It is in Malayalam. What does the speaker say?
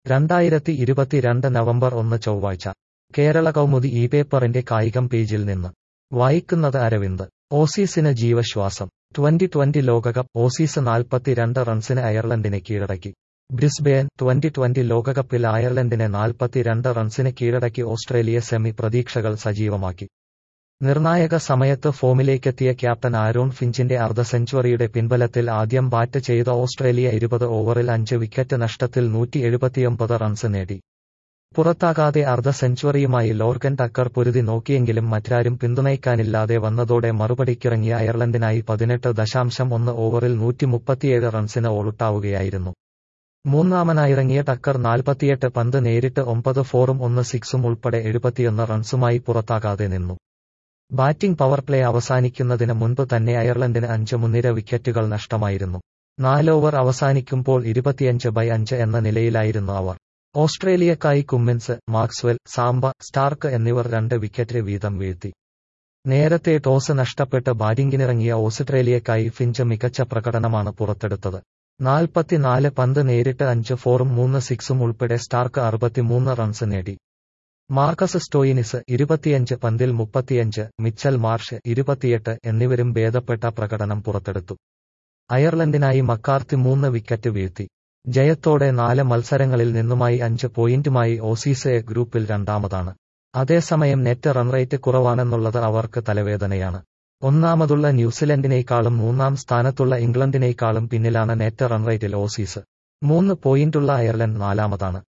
രണ്ടായിരത്തി ഇരുപത്തിരണ്ട് നവംബർ ഒന്ന് ചൊവ്വാഴ്ച കേരള കൗമുദി ഈ പേപ്പറിന്റെ കായികം പേജിൽ നിന്ന് വായിക്കുന്നത് അരവിന്ദ് ഓസീസിന് ജീവശ്വാസം ട്വന്റി ട്വന്റി ലോകകപ്പ് ഓസീസ് നാൽപ്പത്തിരണ്ട് റൺസിന് അയർലൻഡിനെ കീഴടക്കി ബ്രിസ്ബെയിൻ ട്വന്റി ട്വന്റി ലോകകപ്പിൽ അയർലൻഡിനെ നാൽപ്പത്തിരണ്ട് റൺസിന് കീഴടക്കി ഓസ്ട്രേലിയ സെമി പ്രതീക്ഷകൾ സജീവമാക്കി നിർണായക സമയത്ത് ഫോമിലേക്കെത്തിയ ക്യാപ്റ്റൻ ആരോൺ ഫിഞ്ചിന്റെ അർദ്ധ സെഞ്ചുറിയുടെ പിൻബലത്തിൽ ആദ്യം ബാറ്റ് ചെയ്ത ഓസ്ട്രേലിയ ഇരുപത് ഓവറിൽ അഞ്ച് വിക്കറ്റ് നഷ്ടത്തിൽ നൂറ്റി എഴുപത്തിയൊമ്പത് റൺസ് നേടി പുറത്താകാതെ അർദ്ധ സെഞ്ചുറിയുമായി ലോർഗൻ ടക്കർ പൊരുതി നോക്കിയെങ്കിലും മറ്റാരും പിന്തുണയ്ക്കാനില്ലാതെ വന്നതോടെ മറുപടിക്കിറങ്ങിയ അയർലൻഡിനായി പതിനെട്ട് ദശാംശം ഒന്ന് ഓവറിൽ നൂറ്റി മുപ്പത്തിയേഴ് റൺസിന് ഓളുട്ടാവുകയായിരുന്നു മൂന്നാമനായിറങ്ങിയ ടക്കർ നാൽപ്പത്തിയെട്ട് പന്ത് നേരിട്ട് ഒമ്പത് ഫോറും ഒന്ന് സിക്സും ഉൾപ്പെടെ എഴുപത്തിയൊന്ന് റൺസുമായി പുറത്താകാതെ നിന്നു ബാറ്റിംഗ് പവർ പ്ലേ അവസാനിക്കുന്നതിന് മുൻപ് തന്നെ അയർലൻഡിന് അഞ്ച് മുൻനിര വിക്കറ്റുകൾ നഷ്ടമായിരുന്നു നാലോവർ അവസാനിക്കുമ്പോൾ ഇരുപത്തിയഞ്ച് ബൈ അഞ്ച് എന്ന നിലയിലായിരുന്നു അവർ ഓസ്ട്രേലിയക്കായി കുമ്മിൻസ് മാക്സ്വെൽ സാംബ സ്റ്റാർക്ക് എന്നിവർ രണ്ട് വിക്കറ്റ് വീതം വീഴ്ത്തി നേരത്തെ ടോസ് നഷ്ടപ്പെട്ട് ബാറ്റിംഗിനിറങ്ങിയ ഓസ്ട്രേലിയക്കായി ഫിഞ്ച് മികച്ച പ്രകടനമാണ് പുറത്തെടുത്തത് നാൽപ്പത്തിനാല് പന്ത് നേരിട്ട് അഞ്ച് ഫോറും മൂന്ന് സിക്സും ഉൾപ്പെടെ സ്റ്റാർക്ക് അറുപത്തിമൂന്ന് റൺസ് നേടി മാർക്കസ് സ്റ്റോയിനിസ് ഇരുപത്തിയഞ്ച് പന്തിൽ മുപ്പത്തിയഞ്ച് മിച്ചൽ മാർഷ് ഇരുപത്തിയെട്ട് എന്നിവരും ഭേദപ്പെട്ട പ്രകടനം പുറത്തെടുത്തു അയർലൻഡിനായി മക്കാർത്തി മൂന്ന് വിക്കറ്റ് വീഴ്ത്തി ജയത്തോടെ നാല് മത്സരങ്ങളിൽ നിന്നുമായി അഞ്ച് പോയിന്റുമായി ഓസീസ് എ ഗ്രൂപ്പിൽ രണ്ടാമതാണ് അതേസമയം നെറ്റ് റൺറേറ്റ് കുറവാണെന്നുള്ളത് അവർക്ക് തലവേദനയാണ് ഒന്നാമതുള്ള ന്യൂസിലൻഡിനേക്കാളും മൂന്നാം സ്ഥാനത്തുള്ള ഇംഗ്ലണ്ടിനേക്കാളും പിന്നിലാണ് നെറ്റ് റൺറേറ്റിൽ ഓസീസ് മൂന്ന് പോയിന്റുള്ള അയർലൻഡ് നാലാമതാണ്